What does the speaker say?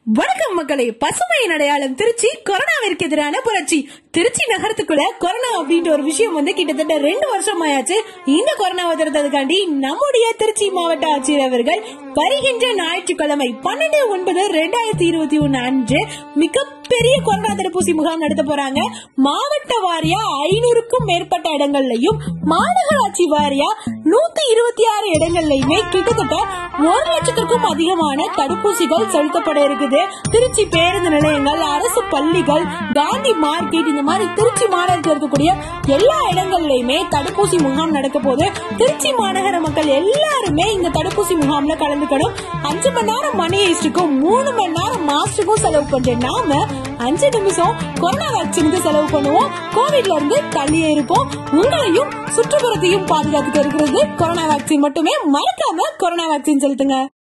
வணக்கம் மக்களே பசுமையின் அடையாளம் திருச்சி கொரோனாவிற்கு எதிரான புரட்சி திருச்சி நகரத்துக்குள்ள கொரோனா அப்படின்ற ஒரு விஷயம் வந்து கிட்டத்தட்ட ரெண்டு வருஷம் ஆயாச்சு இந்த கொரோனாவை தடுத்ததுக்காண்டி நம்முடைய திருச்சி மாவட்ட ஆட்சியர் அவர்கள் வருகின்ற ஞாயிற்றுக்கிழமை பன்னெண்டு ஒன்பது ரெண்டாயிரத்தி இருபத்தி ஒன்னு அன்று மிகப்பெரிய கொரோனா தடுப்பூசி முகாம் நடத்த போறாங்க மாவட்ட வாரியா ஐநூறுக்கும் மேற்பட்ட இடங்கள்லயும் மாநகராட்சி வாரியா நூத்தி இருபத்தி ஆறு இடங்கள்லயுமே கிட்டத்தட்ட ஒரு லட்சத்திற்கும் அதிகமான தடுப்பூசிகள் செலுத்தப்பட இருக்குது திருச்சி பேருந்து நிலையங்கள் அரசு பள்ளிகள் காந்தி மார்க்கெட் இந்த மாதிரி திருச்சி மாநகரத்தில் இருக்கக்கூடிய எல்லா இடங்கள்லயுமே தடுப்பூசி முகாம் நடக்க போது திருச்சி மாநகர மக்கள் எல்லாருமே இந்த தடுப்பூசி முகாம்ல கலந்துக்கணும் அஞ்சு மணி நேரம் மணி ஹெஸ்டுக்கும் மூணு மணி நேரம் மாஸ்டுக்கும் செலவு பண்ற நாம அஞ்சு நிமிஷம் கொரோனா வேக்சினுக்கு செலவு பண்ணுவோம் கோவிட்ல இருந்து தள்ளியே இருப்போம் உங்களையும் சுற்றுப்புறத்தையும் பாதுகாத்துக்க இருக்கிறது கொரோனா வேக்சின் மட்டுமே மறக்காம கொரோனா வேக்சின் செலுத்துங்க